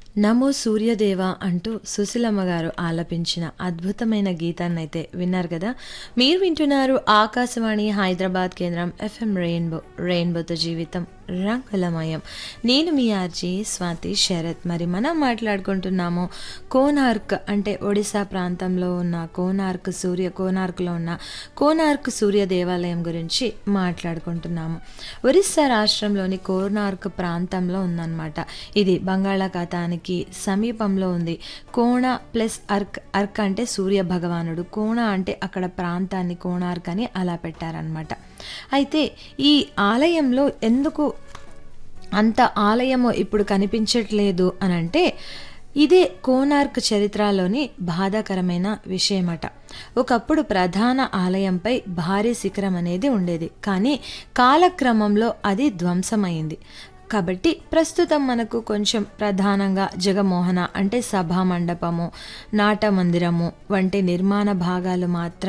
నమో సూర్యదేవ అంటూ సుశీలమ్మ గారు ఆలపించిన అద్భుతమైన గీతాన్నైతే విన్నారు కదా మీరు వింటున్నారు ఆకాశవాణి హైదరాబాద్ కేంద్రం ఎఫ్ఎం రెయిన్బో రెయిన్బోతో జీవితం రంగులమయం నేను మీ ఆర్జీ స్వాతి శరత్ మరి మనం మాట్లాడుకుంటున్నాము కోనార్క్ అంటే ఒడిశా ప్రాంతంలో ఉన్న కోనార్క్ సూర్య కోనార్క్లో ఉన్న కోనార్క్ సూర్య దేవాలయం గురించి మాట్లాడుకుంటున్నాము ఒరిస్సా రాష్ట్రంలోని కోనార్క్ ప్రాంతంలో ఉందన్నమాట ఇది బంగాళాఖాతానికి సమీపంలో ఉంది కోణ ప్లస్ అర్క్ అర్క్ అంటే సూర్య భగవానుడు కోణ అంటే అక్కడ ప్రాంతాన్ని కోణార్క్ అని అలా పెట్టారనమాట అయితే ఈ ఆలయంలో ఎందుకు అంత ఆలయము ఇప్పుడు కనిపించట్లేదు అని అంటే ఇదే కోనార్క్ చరిత్రలోని బాధాకరమైన విషయమట ఒకప్పుడు ప్రధాన ఆలయంపై భారీ శిఖరం అనేది ఉండేది కానీ కాలక్రమంలో అది ధ్వంసమైంది కాబట్టి ప్రస్తుతం మనకు కొంచెం ప్రధానంగా జగమోహన అంటే సభా మండపము నాట మందిరము వంటి నిర్మాణ భాగాలు మాత్రం